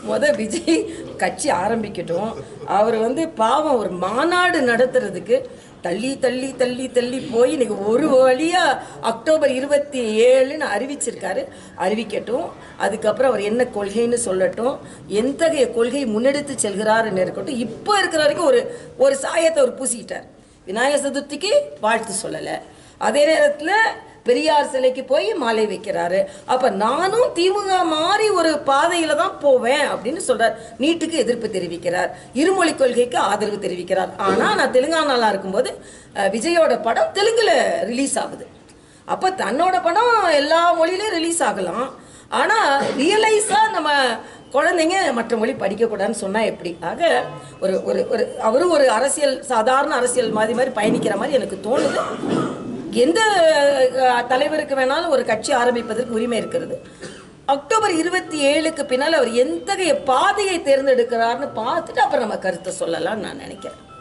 முத விஜய் கட்சி ஆரம்பிக்கட்டும் அவர் வந்து பாவம் ஒரு மாநாடு நடத்துறதுக்கு தள்ளி தள்ளி தள்ளி தள்ளி போய் இன்னைக்கு ஒரு வழியா அக்டோபர் இருபத்தி ஏழுன்னு அறிவிச்சிருக்காரு அறிவிக்கட்டும் அதுக்கப்புறம் அவர் என்ன கொள்கைன்னு சொல்லட்டும் எத்தகைய கொள்கை முன்னெடுத்து செல்கிறாருன்னு இருக்கட்டும் இப்போ இருக்கிற வரைக்கும் ஒரு ஒரு சாயத்தை அவர் பூசிக்கிட்டார் விநாயகர் சதுர்த்திக்கு வாழ்த்து சொல்லலை அதே நேரத்தில் பெரியார் சிலைக்கு போய் மாலை வைக்கிறாரு அப்ப நானும் திமுக மாதிரி ஒரு பாதையில தான் போவேன் அப்படின்னு சொல்றார் நீட்டுக்கு எதிர்ப்பு தெரிவிக்கிறார் இருமொழி கொள்கைக்கு ஆதரவு தெரிவிக்கிறார் ஆனா நான் தெலுங்கானால இருக்கும்போது அஹ், விஜயோட படம் தெலுங்குல ரிலீஸ் ஆகுது அப்ப தன்னோட படம் எல்லா மொழியிலும் ரிலீஸ் ஆகலாம் ஆனா ரியலைஸா நம்ம குழந்தைங்க மற்ற மொழி படிக்கக்கூடாதுன்னு சொன்னா எப்படி ஆக ஒரு ஒரு ஒரு அவரும் ஒரு அரசியல் சாதாரண அரசியல் மாதிரி மாதிரி பயணிக்கிற மாதிரி எனக்கு தோணுது எந்த அஹ், தலைவருக்கு வேணாலும் ஒரு கட்சி ஆரம்பிப்பதற்கு உரிமை இருக்கிறது அக்டோபர் இருபத்தி ஏழுக்கு பின்னால் அவர் எத்தகைய பாதையை தேர்ந்தெடுக்கிறார்னு பார்த்துட்டு அப்புறம் நம்ம கருத்தை சொல்லலாம்னு நான் நினைக்கிறேன்